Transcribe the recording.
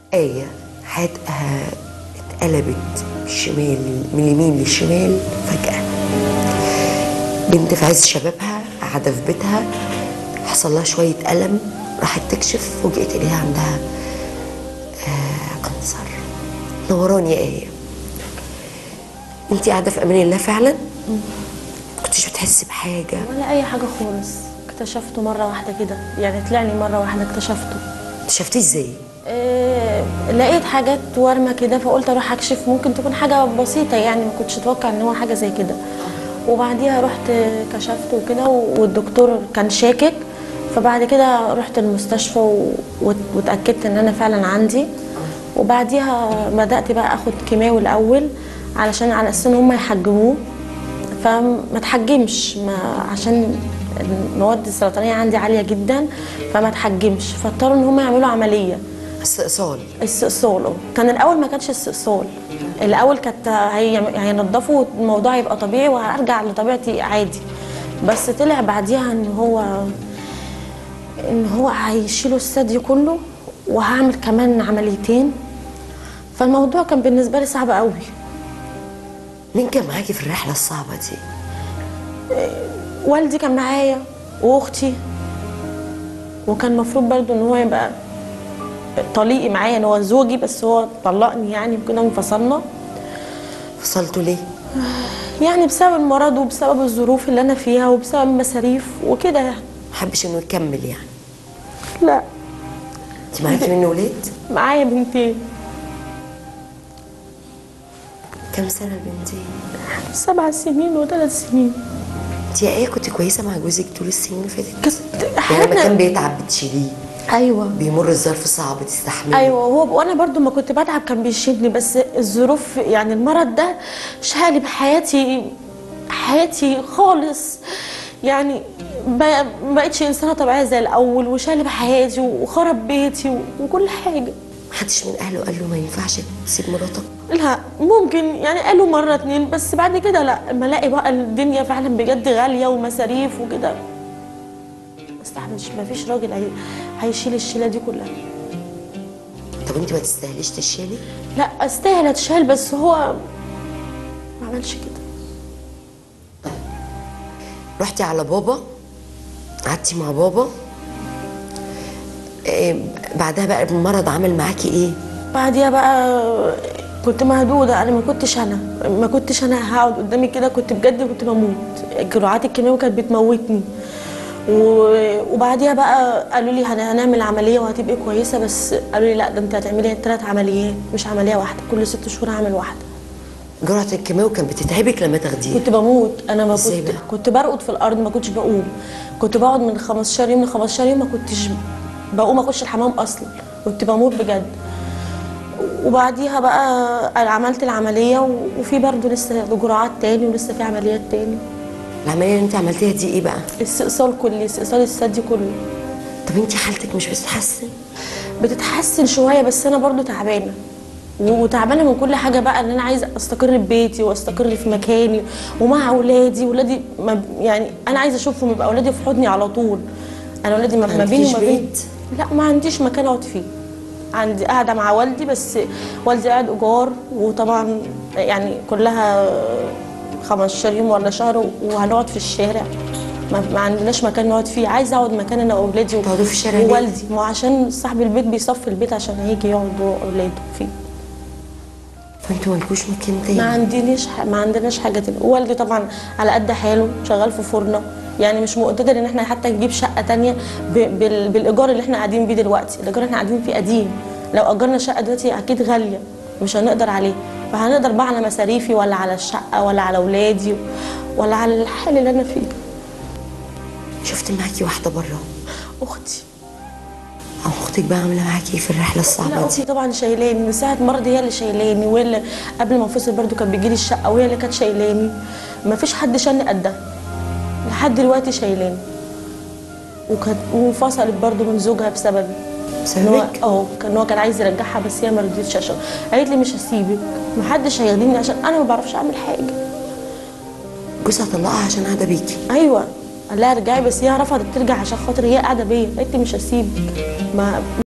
آية حياتها اتقلبت شمال من اليمين للشمال فجأة بنت في عز شبابها قاعدة في بيتها حصل لها شوية ألم راحت تكشف فوجئت إليها عندها آه كانسر نوراني يا آية انتي قاعدة في أمان الله فعلا؟ كنتش بتحسي بحاجة ولا اي حاجه خالص اكتشفته مره واحده كده يعني طلع لي مره واحده اكتشفته شفتيه ازاي؟ إيه لقيت حاجات وارمه كده فقلت اروح اكشف ممكن تكون حاجه بسيطه يعني ما كنتش اتوقع ان هو حاجه زي كده وبعديها رحت كشفت وكده والدكتور كان شاكك فبعد كده رحت المستشفى و- وات- واتاكدت ان انا فعلا عندي وبعديها بدات بقى اخد كيماوي الاول علشان على اساس ان هم يحجموه فما تحجمش ما عشان المواد السرطانيه عندي عاليه جدا فما تحجمش فاضطروا ان هم يعملوا عمليه استئصال استئصال اه كان الاول ما كانش استئصال الاول كانت هي هينضفوا الموضوع يبقى طبيعي وهرجع لطبيعتي عادي بس طلع بعديها ان هو ان هو هيشيلوا الثدي كله وهعمل كمان عمليتين فالموضوع كان بالنسبه لي صعب قوي مين كان معاكي في الرحلة الصعبة دي؟ والدي كان معايا واختي وكان المفروض برضو ان هو يبقى طليقي معايا ان هو زوجي بس هو طلقني يعني وكده انفصلنا فصلتوا ليه؟ يعني بسبب المرض وبسبب الظروف اللي انا فيها وبسبب المصاريف وكده يعني محبش انه يكمل يعني لا انت معاكي منه ولاد؟ معايا بنتين كام سنة بنتين؟ سبع سنين وثلاث سنين انت يا ايه كنت كويسة مع جوزك طول السنين اللي فاتت؟ كنت يعني لما كان احيانا بيتعب بتشيليه ايوه بيمر الظرف صعب تستحمليه ايوه هو وانا برضو ما كنت بتعب كان بيشيلني بس الظروف يعني المرض ده شالي بحياتي حياتي خالص يعني ب- ما بقتش انسانه طبيعيه زي الاول وشالي بحياتي وخرب بيتي و- وكل حاجه محدش من اهله قال له ما ينفعش تسيب مراتك لا ممكن يعني قالوا مره اتنين بس بعد كده لا لما الاقي بقى الدنيا فعلا بجد غاليه ومصاريف وكده ما استحملش ما فيش راجل هي- هيشيل الشيله دي كلها طب انت ما تستاهليش تشيلي لا استاهل اتشال بس هو ما عملش كده رحتي على بابا قعدتي مع بابا إيه بعدها بقى المرض عمل معاكي ايه بعديها بقى كنت مهدوده انا ما كنتش انا ما كنتش انا هقعد قدامي كده كنت بجد كنت بموت الجرعات الكيماويه كانت بتموتني و- وبعديها بقى قالوا لي هن- هنعمل عمليه وهتبقي كويسه بس قالوا لي لا ده انت هتعملي ثلاث عمليات مش عمليه واحده كل ست شهور هعمل واحده جرعة الكيماوي كانت بتتعبك لما تاخديها كنت بموت انا ما إزاي كنت بقى؟ كنت برقد في الارض ما كنتش بقوم كنت بقعد من 15 يوم ل 15 يوم ما كنتش بقوم اخش الحمام اصلا كنت بموت بجد وبعديها بقى عملت العمليه و- وفي برضه لسه جرعات تاني ولسه في عمليات تاني العملية اللي انت عملتيها دي ايه بقى استئصال كلي استئصال الثدي كله طب انت حالتك مش بتتحسن بتتحسن شويه بس انا برضو تعبانه وتعبانه من كل حاجه بقى ان انا عايزه استقر في بيتي واستقر في مكاني ومع اولادي ولادي ما يعني انا عايزه اشوفهم يبقى اولادي في حضني على طول انا ولادي ما ما بيني عندكيش وما بين بيت؟ لا ما عنديش مكان اقعد فيه عندي قاعده مع والدي بس والدي قاعد ايجار وطبعا يعني كلها 15 يوم ولا شهر وهنقعد في الشارع ما, ما عندناش مكان نقعد فيه عايزه اقعد مكان انا واولادي و- تقعدوا في الشارع ليه؟ ووالدي ما هو عشان صاحب البيت بيصفي البيت عشان هيجي يقعد هو واولاده فيه فانتوا مالكوش مكان ما تاني عندناش ح- ما عندناش حاجه تانية والدي طبعا على قد حاله شغال في فرنه يعني مش مقتدر ان احنا حتى نجيب شقه تانية ب- بال- بالايجار اللي احنا قاعدين بيه دلوقتي الايجار اللي احنا قاعدين فيه قديم لو اجرنا شقه دلوقتي اكيد غاليه مش هنقدر عليه فهنقدر بقى على مصاريفي ولا على الشقه ولا على اولادي ولا على الحال اللي انا فيه شفت معاكي واحدة بره اختي او اختك بقى عاملة معاكي ايه في الرحلة لا الصعبة دي اختي طبعا شايلاني من ساعه مرضي هي اللي شايلاني وهي اللي قبل ما انفصل برضو كانت بتجيلي الشقه وهي اللي كانت شايلاني ما فيش حد شالني قدها لحد دلوقتي شايلاني وكانت وانفصلت برضو من زوجها بسببي إن هو- بسببك اه كان هو كان عايز يرجعها بس هي ما رضيتش عشان قالت لي مش هسيبك محدش هيخدمني عشان انا ما بعرفش اعمل حاجه جوزها طلقها عشان قاعدة بيكي ايوه قال لها ارجعي بس هي رفضت ترجع عشان خاطر هي قاعده بيا قالت لي مش هسيبك ما